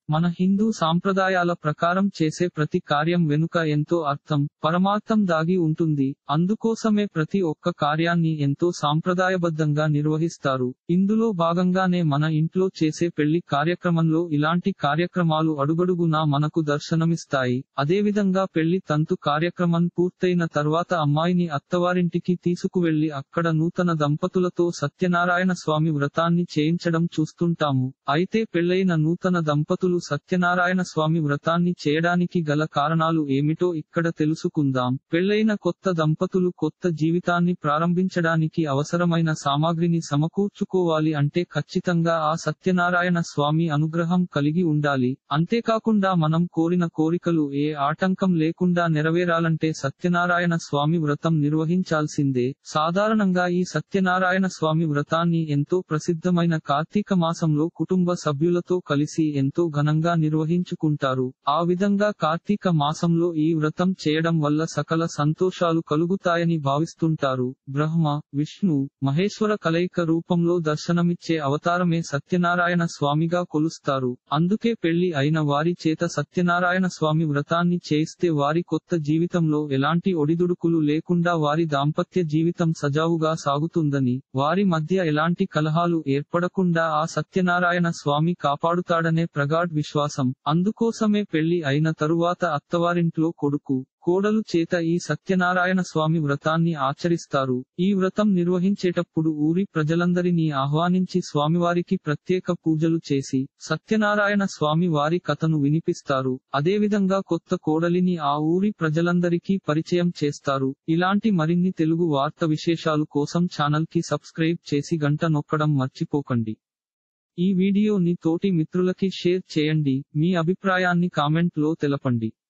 మన హిందూ సాంప్రదాయాల ప్రకారం చేసే ప్రతి కార్యం వెనుక ఎంతో అర్థం పరమార్థం దాగి ఉంటుంది అందుకోసమే ప్రతి ఒక్క కార్యాన్ని ఎంతో సాంప్రదాయబద్ధంగా నిర్వహిస్తారు ఇందులో భాగంగానే మన ఇంట్లో చేసే పెళ్లి కార్యక్రమంలో ఇలాంటి కార్యక్రమాలు అడుగడుగునా మనకు దర్శనమిస్తాయి అదేవిధంగా పెళ్లి తంతు కార్యక్రమం పూర్తయిన తర్వాత అమ్మాయిని అత్తవారింటికి తీసుకువెళ్లి అక్కడ నూతన దంపతులతో సత్యనారాయణ స్వామి వ్రతాన్ని చేయించడం చూస్తుంటాము అయితే పెళ్లైన నూతన దంపతులు సత్యనారాయణ స్వామి వ్రతాన్ని చేయడానికి గల కారణాలు ఏమిటో ఇక్కడ తెలుసుకుందాం పెళ్లైన కొత్త దంపతులు కొత్త జీవితాన్ని ప్రారంభించడానికి అవసరమైన సామాగ్రిని సమకూర్చుకోవాలి అంటే ఖచ్చితంగా ఆ సత్యనారాయణ స్వామి అనుగ్రహం కలిగి ఉండాలి అంతేకాకుండా మనం కోరిన కోరికలు ఏ ఆటంకం లేకుండా నెరవేరాలంటే సత్యనారాయణ స్వామి వ్రతం నిర్వహించాల్సిందే సాధారణంగా ఈ సత్యనారాయణ స్వామి వ్రతాన్ని ఎంతో ప్రసిద్ధమైన కార్తీక మాసంలో కుటుంబ సభ్యులతో కలిసి ఎంతో ఘనంగా నిర్వహించుకుంటారు ఆ విధంగా కార్తీక మాసంలో ఈ వ్రతం చేయడం వల్ల సకల సంతోషాలు కలుగుతాయని భావిస్తుంటారు బ్రహ్మ విష్ణు మహేశ్వర కలయిక రూపంలో దర్శనమిచ్చే అవతారమే సత్యనారాయణ స్వామిగా కొలుస్తారు అందుకే పెళ్లి అయిన వారి చేత సత్యనారాయణ స్వామి వ్రతాన్ని చేయిస్తే వారి కొత్త జీవితంలో ఎలాంటి ఒడిదుడుకులు లేకుండా వారి దాంపత్య జీవితం సజావుగా సాగుతుందని వారి మధ్య ఎలాంటి కలహాలు ఏర్పడకుండా ఆ సత్యనారాయణ స్వామి కాపాడుతాడనే ప్రగాఢ్ విశ్వాసం అందుకోసమే పెళ్లి అయిన తరువాత అత్తవారింట్లో కొడుకు కోడలు చేత ఈ సత్యనారాయణ స్వామి వ్రతాన్ని ఆచరిస్తారు ఈ వ్రతం నిర్వహించేటప్పుడు ఊరి ప్రజలందరినీ ఆహ్వానించి స్వామివారికి ప్రత్యేక పూజలు చేసి సత్యనారాయణ స్వామి వారి కథను వినిపిస్తారు అదేవిధంగా కొత్త కోడలిని ఆ ఊరి ప్రజలందరికీ పరిచయం చేస్తారు ఇలాంటి మరిన్ని తెలుగు వార్త విశేషాలు కోసం ఛానల్ కి సబ్స్క్రైబ్ చేసి గంట నొక్కడం మర్చిపోకండి ఈ వీడియోని తోటి మిత్రులకి షేర్ చేయండి మీ అభిప్రాయాన్ని కామెంట్ లో తెలపండి